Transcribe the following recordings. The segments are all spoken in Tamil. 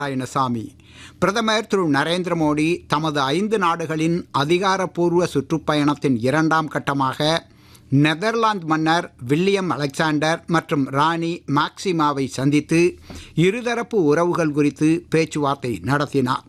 நாராயணசாமி பிரதமர் திரு நரேந்திர மோடி தமது ஐந்து நாடுகளின் அதிகாரப்பூர்வ சுற்றுப்பயணத்தின் இரண்டாம் கட்டமாக நெதர்லாந்து மன்னர் வில்லியம் அலெக்சாண்டர் மற்றும் ராணி மாக்சிமாவை சந்தித்து இருதரப்பு உறவுகள் குறித்து பேச்சுவார்த்தை நடத்தினார்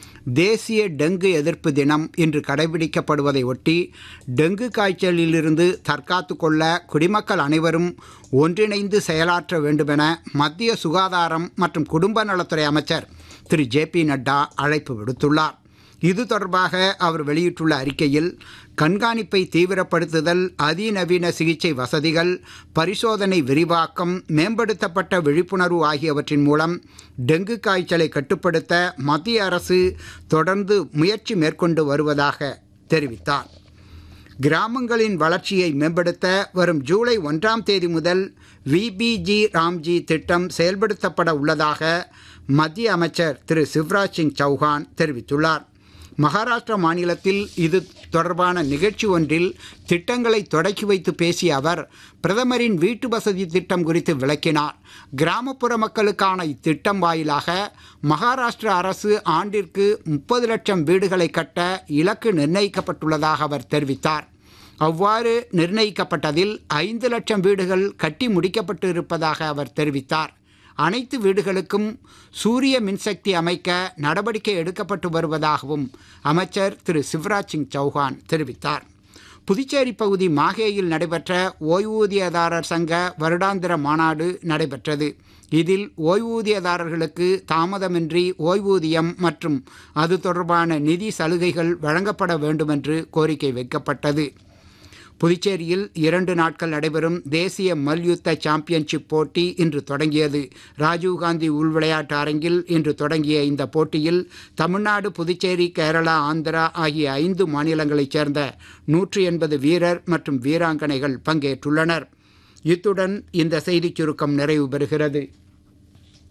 தேசிய டெங்கு எதிர்ப்பு தினம் இன்று கடைபிடிக்கப்படுவதை ஒட்டி டெங்கு காய்ச்சலிலிருந்து தற்காத்து கொள்ள குடிமக்கள் அனைவரும் ஒன்றிணைந்து செயலாற்ற வேண்டுமென மத்திய சுகாதாரம் மற்றும் குடும்ப நலத்துறை அமைச்சர் திரு ஜே பி நட்டா அழைப்பு விடுத்துள்ளார் இது தொடர்பாக அவர் வெளியிட்டுள்ள அறிக்கையில் கண்காணிப்பை தீவிரப்படுத்துதல் அதிநவீன சிகிச்சை வசதிகள் பரிசோதனை விரிவாக்கம் மேம்படுத்தப்பட்ட விழிப்புணர்வு ஆகியவற்றின் மூலம் டெங்கு காய்ச்சலை கட்டுப்படுத்த மத்திய அரசு தொடர்ந்து முயற்சி மேற்கொண்டு வருவதாக தெரிவித்தார் கிராமங்களின் வளர்ச்சியை மேம்படுத்த வரும் ஜூலை ஒன்றாம் தேதி முதல் விபிஜி ராம்ஜி திட்டம் செயல்படுத்தப்பட உள்ளதாக மத்திய அமைச்சர் திரு சிவராஜ் சிங் சௌஹான் தெரிவித்துள்ளார் மகாராஷ்டிரா மாநிலத்தில் இது தொடர்பான நிகழ்ச்சி ஒன்றில் திட்டங்களை தொடக்கி வைத்து பேசிய அவர் பிரதமரின் வீட்டு வசதி திட்டம் குறித்து விளக்கினார் கிராமப்புற மக்களுக்கான இத்திட்டம் வாயிலாக மகாராஷ்டிரா அரசு ஆண்டிற்கு முப்பது லட்சம் வீடுகளை கட்ட இலக்கு நிர்ணயிக்கப்பட்டுள்ளதாக அவர் தெரிவித்தார் அவ்வாறு நிர்ணயிக்கப்பட்டதில் ஐந்து லட்சம் வீடுகள் கட்டி முடிக்கப்பட்டு இருப்பதாக அவர் தெரிவித்தார் அனைத்து வீடுகளுக்கும் சூரிய மின்சக்தி அமைக்க நடவடிக்கை எடுக்கப்பட்டு வருவதாகவும் அமைச்சர் திரு சிவராஜ் சிங் சௌஹான் தெரிவித்தார் புதுச்சேரி பகுதி மாகேயில் நடைபெற்ற ஓய்வூதியதாரர் சங்க வருடாந்திர மாநாடு நடைபெற்றது இதில் ஓய்வூதியதாரர்களுக்கு தாமதமின்றி ஓய்வூதியம் மற்றும் அது தொடர்பான நிதி சலுகைகள் வழங்கப்பட வேண்டுமென்று கோரிக்கை வைக்கப்பட்டது புதுச்சேரியில் இரண்டு நாட்கள் நடைபெறும் தேசிய மல்யுத்த சாம்பியன்ஷிப் போட்டி இன்று தொடங்கியது ராஜீவ்காந்தி உள்விளையாட்டு அரங்கில் இன்று தொடங்கிய இந்த போட்டியில் தமிழ்நாடு புதுச்சேரி கேரளா ஆந்திரா ஆகிய ஐந்து மாநிலங்களைச் சேர்ந்த நூற்றி எண்பது வீரர் மற்றும் வீராங்கனைகள் பங்கேற்றுள்ளனர் இத்துடன் இந்த செய்திச் சுருக்கம் நிறைவு பெறுகிறது